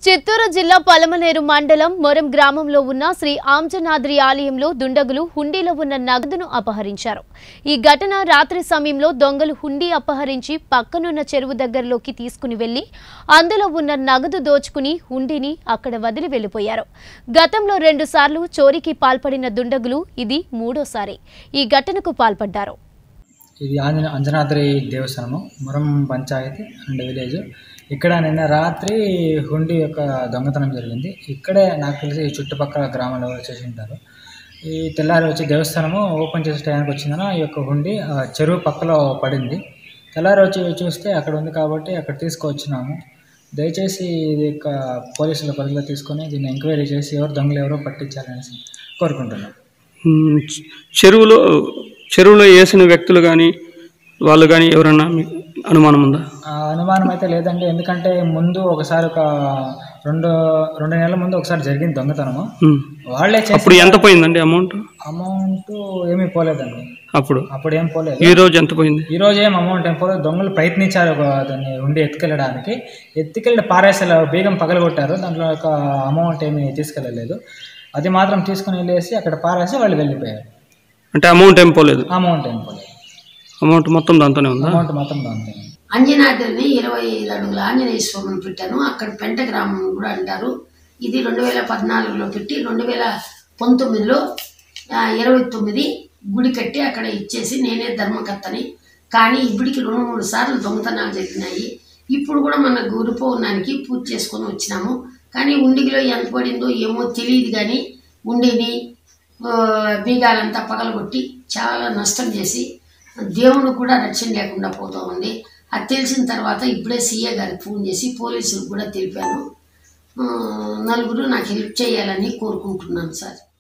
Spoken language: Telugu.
చిత్తూరు జిల్లా పలమనేరు మండలం మొరం గ్రామంలో ఉన్న శ్రీ ఆంజనాద్రి ఆలయంలో దుండగులు హుండీలో ఉన్న నగదును అపహరించారు ఈ ఘటన రాత్రి సమయంలో దొంగలు హుండీ అపహరించి పక్కనున్న చెరువు దగ్గరలోకి తీసుకుని వెళ్లి అందులో ఉన్న నగదు దోచుకుని హుండీని అక్కడ వదిలి వెళ్లిపోయారు గతంలో రెండుసార్లు చోరీకి పాల్పడిన దుండగులు ఇది మూడోసారి ఈ ఘటనకు పాల్పడ్డారు ఇది ఆంజన అంజనాద్రి దేవస్థానము మురం పంచాయతీ అండ్ విలేజ్ ఇక్కడ నిన్న రాత్రి హుండీ యొక్క దొంగతనం జరిగింది ఇక్కడే నాకు తెలిసి ఈ చుట్టుపక్కల గ్రామాల్లో చేసి ఉంటారు ఈ తెల్లారి వచ్చి దేవస్థానము ఓపెన్ చేసే టైంకి వచ్చిందన ఈ యొక్క హుండీ ఆ చెరువు పక్కలో పడింది తెల్లారి వచ్చి చూస్తే అక్కడ ఉంది కాబట్టి అక్కడ తీసుకువచ్చినాము దయచేసి ఇది యొక్క పోలీసుల పరిధిలో తీసుకొని దీన్ని ఎంక్వైరీ చేసి ఎవరు దొంగలు ఎవరో పట్టించాలనేసి కోరుకుంటున్నాం మ్మ్. చె- చెరువులో చెరువులో వేసిన వ్యక్తులు కానీ వాళ్ళు కానీ ఎవరన్నా మీకు అనుమానం ఉందా ఆ అనుమానం అయితే లేదండి ఎందుకంటే ముందు ఒకసారి ఒక రెండు రెండు నెలల ముందు ఒకసారి జరిగింది దొంగతనము మ్మ్. వాళ్ళే అప్పుడు చేసి ఎంత పోయిందండి అమౌంట్ అమౌంట్ ఏమీ పోలేదండి అప్పుడు అప్పుడు ఏం పోలేదు ఈ రోజు ఎంత పోయింది ఈ రోజు ఏం అమౌంట్ ఏం పోలేదు దొంగలు ప్రయత్నించారు ఒక దాన్ని ఉండి ఎత్తుకెళ్ళడానికి ఎత్తుకెళ్ళి పారేసేలా బీగం పగలగొట్టారు దాంట్లో ఒక అమౌంట్ ఏమీ తీసుకెళ్ళలేదు అది మాత్రం తీసుకుని వెళ్ళేసి అక్కడ పారేసి వాళ్ళు వెళ్ళిపోయారు అంటే అమౌంట్ ఏం పోలేదు అమౌంట్ ఏం పోలేదు అమౌంట్ మొత్తం దాంతోనే ఉందా అమౌంట్ మొత్తం దాంట్లో అంజనాద్రిని ఇరవై ఐదు అడుగుల ఆంజనేయ స్వామిని పెట్టాను అక్కడ పెంట గ్రామం కూడా అంటారు ఇది రెండు వేల పద్నాలుగులో పెట్టి రెండు వేల పంతొమ్మిదిలో ఆ, ఇరవై తొమ్మిది గుడి కట్టి అక్కడ ఇచ్చేసి నేనే ధర్మకర్తని కానీ ఇప్పటికి రెండు మూడు సార్లు దొంగతనాలు జరిగినాయి ఇప్పుడు కూడా మన గురు పౌర్ణానికి పూజ చేసుకొని వచ్చినాము కానీ ఉండిలో ఎంత పడిందో ఏమో తెలియదు కానీ ఉండిని ఆ, బీగాలంతా పగలగొట్టి చాలా నష్టం చేసి దేవుని కూడా రక్షణ లేకుండా పోతూ ఉంది అది తెలిసిన తర్వాత ఇప్పుడే సీఏ గారికి ఫోన్ చేసి పోలీసులకు కూడా తెలిపాను ఆ, నలుగురు నాకు హెల్ప్ చేయాలని కోరుకుంటున్నాను సార్